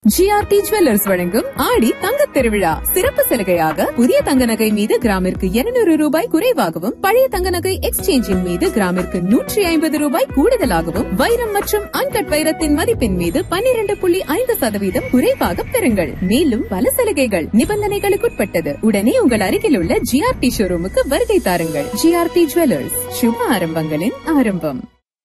GRT jewellers வழங்கும் ஆடி தங்கத் திருவிழா சிறப்பு சலுகையாக புதிய தங்க நகை மீது கிராமிற்கு 200 ரூபாய் குறைவாகவும் பழைய தங்க நகை எக்ஸ்சேஞ்சின் மீது கிராமிற்கு நூற்றி ஐம்பது ரூபாய் கூடுதலாகவும் வைரம் மற்றும் அன்கட் வைரத்தின் மதிப்பின் மீது 12.5% புள்ளி ஐந்து சதவீதம் குறைவாக பெறுங்கள் மேலும் பல சலுகைகள் நிபந்தனைகளுக்குட்பட்டது உடனே உங்கள் அருகில் உள்ள ஜிஆர்டி ஷோரூமுக்கு வருகை தாருங்கள் ஜிஆர்டி ஜுவல்லர்ஸ் சுப ஆரம்பங்களின் ஆரம்பம்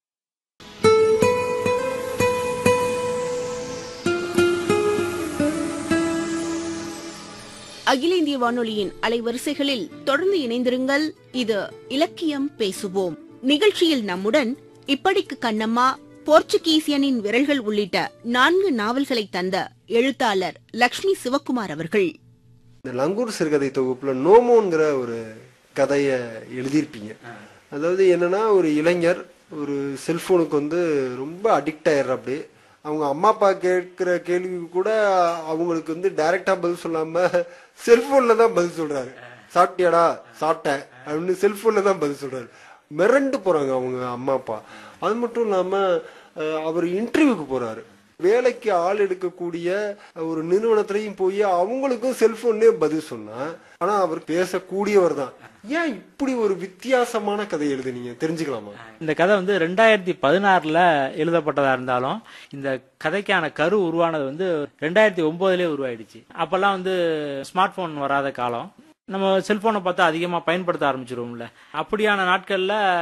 அகில இந்திய வானொலியின் அலைவரிசைகளில் தொடர்ந்து இணைந்திருங்கள் இது இலக்கியம் பேசுவோம் நிகழ்ச்சியில் நம்முடன் இப்படிக்கு கண்ணம்மா போர்ச்சுகீசியனின் விரல்கள் உள்ளிட்ட நான்கு நாவல்களை தந்த எழுத்தாளர் லக்ஷ்மி சிவக்குமார் அவர்கள் இந்த லங்கூர் சிறுகதை தொகுப்புல நோமோங்கிற ஒரு கதையை எழுதியிருப்பீங்க அதாவது என்னன்னா ஒரு இளைஞர் ஒரு செல்போனுக்கு வந்து ரொம்ப அடிக்ட் ஆயிடுறாப்படி அவங்க அம்மா அப்பா கேட்கிற கேள்விக்கு கூட அவங்களுக்கு வந்து டைரக்டா பதில் சொல்லாம செல்போன்ல தான் பதில் சொல்றாரு சாப்பிட்டியாடா சாப்பிட்டேன் அப்படின்னு செல்போன்ல தான் பதில் சொல்றாரு மிரண்டு போறாங்க அவங்க அம்மா அப்பா அது மட்டும் இல்லாம அஹ், அவர் இன்டர்வியூக்கு போறாரு வேலைக்கு ஆள் எடுக்கக்கூடிய ஒரு நிறுவனத்திலையும் போய் அவங்களுக்கும் செல்போன்லயே பதில் சொன்னா ஆனா அவர் பேசக்கூடியவர் தான் ஏன் இப்படி ஒரு வித்தியாசமான கதை எழுதுனீங்க தெரிஞ்சுக்கலாமா இந்த கதை வந்து ரெண்டாயிரத்தி பதினாறுல எழுதப்பட்டதா இருந்தாலும் இந்த கதைக்கான கரு உருவானது வந்து ரெண்டாயிரத்தி ஒன்பதுலயே உருவாயிடுச்சு அப்பெல்லாம் வந்து ஸ்மார்ட் போன் வராத காலம் நம்ம செல்போனை பார்த்தா அதிகமா பயன்படுத்த ஆரம்பிச்சிருவோம்ல அப்படியான நாட்கள்ல